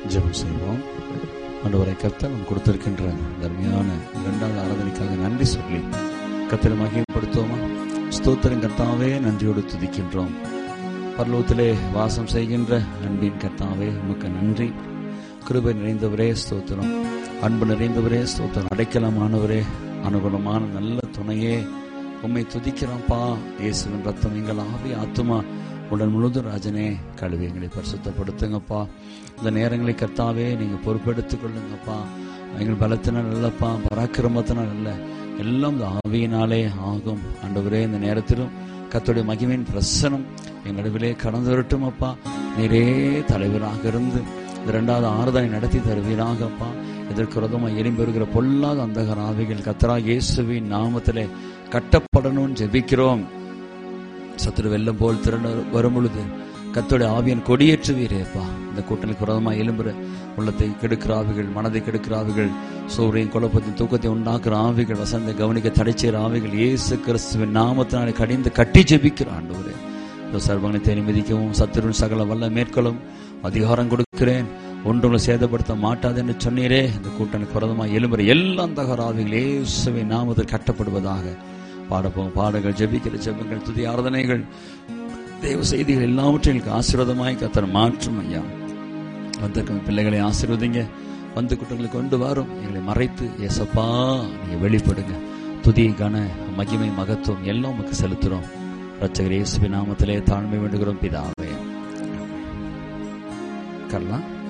ஜெபம் செய்வோம் ஆண்டவரை கர்த்தர் நம்ம கொடுத்திருக்கின்ற தர்மையான இரண்டாவது ஆராதனைக்காக நன்றி சொல்லி கர்த்தரை மகிமைப்படுத்துவோமா ஸ்தோத்திரம் கர்த்தாவே நன்றியோடு துதிக்கின்றோம் பரலோகத்திலே வாசம் செய்கின்ற அன்பின் கர்த்தாவே உமக்கு நன்றி கிருபை நிறைந்தவரே ஸ்தோத்திரம் அன்பு நிறைந்தவரே ஸ்தோத்திரம் அடைக்கலமானவரே அனுகூலமான நல்ல துணையே உம்மை துதிக்கிறோம்ப்பா இயேசுவின் ரத்தம் எங்கள் ஆவி ஆத்துமா உடன் முழுதும் ராஜனே கழுவி எங்களை பரிசுத்தப்படுத்துங்கப்பா இந்த நேரங்களை கர்த்தாவே நீங்க பொறுப்பெடுத்துக் கொள்ளுங்கப்பா எங்கள் பலத்தினால் இல்லப்பா பராக்கிரமத்தினால் அல்ல எல்லாம் இந்த ஆவியினாலே ஆகும் ஆண்டவரே இந்த நேரத்திலும் கர்த்தருடைய மகிமையின் பிரசனம் எங்கள் நடுவிலே கடந்து வரட்டும் அப்பா நீரே தலைவராக இருந்து இந்த ரெண்டாவது ஆறுதலை நடத்தி தருவீராகப்பா இதற்கு விரோதமாக எலும்பி வருகிற பொல்லாத அந்தகர ஆவிகள் கத்தரா இயேசுவின் நாமத்திலே கட்டப்படணும்னு ஜெபிக்கிறோம் சத்துரு வெள்ளம் போல் திறன் வரும் பொழுது கத்தோட ஆவியன் கொடியேற்றுவீரேப்பா இந்த கூட்டணிக்கு விரோதமாக எலும்புற உள்ளத்தை கெடுக்கிற ஆவிகள் மனதை கெடுக்கிற ஆவிகள் சூரியன் குழப்பத்தின் தூக்கத்தை உண்டாக்குற ஆவிகள் வசந்த கவனிக்க தடை செய்கிற ஆவிகள் இயேசு கிறிஸ்துவின் நாமத்தினாலே கடிந்து கட்டி ஜெபிக்கிற ஆண்டவரே இந்த சர்வங்கத்தை நிமிதிக்கவும் சத்துருவின் சகல வல்ல மேற்கொள்ளும் அதிகாரம் கொடுக்கிறேன் ஒன்றும் சேதப்படுத்த மாட்டாது என்று சொன்னீரே இந்த கூட்டணிக்கு விரோதமாக எலும்புற எல்லா தகர ஆவிகள் இயேசுவின் நாமத்தில் கட்டப்படுவதாக பாடப்போம் பாடல்கள் ஜெபிக்கிற ஜெபங்கள் துதி ஆராதனைகள் தேவ செய்திகள் எல்லாவற்றையும் ஆசீர்வாதமாய் கத்தர் மாற்றும் ஐயா வந்திருக்கும் பிள்ளைகளை ஆசீர்வதிங்க வந்து குற்றங்களை கொண்டு வரும் எங்களை மறைத்து ஏசப்பா நீங்க வெளிப்படுங்க துதி கன மகிமை மகத்துவம் எல்லாம் உமக்கு செலுத்துறோம் ரச்சகர் இயேசுவின் நாமத்திலே தாழ்மை வேண்டுகிறோம் பிதாவே கரலாம்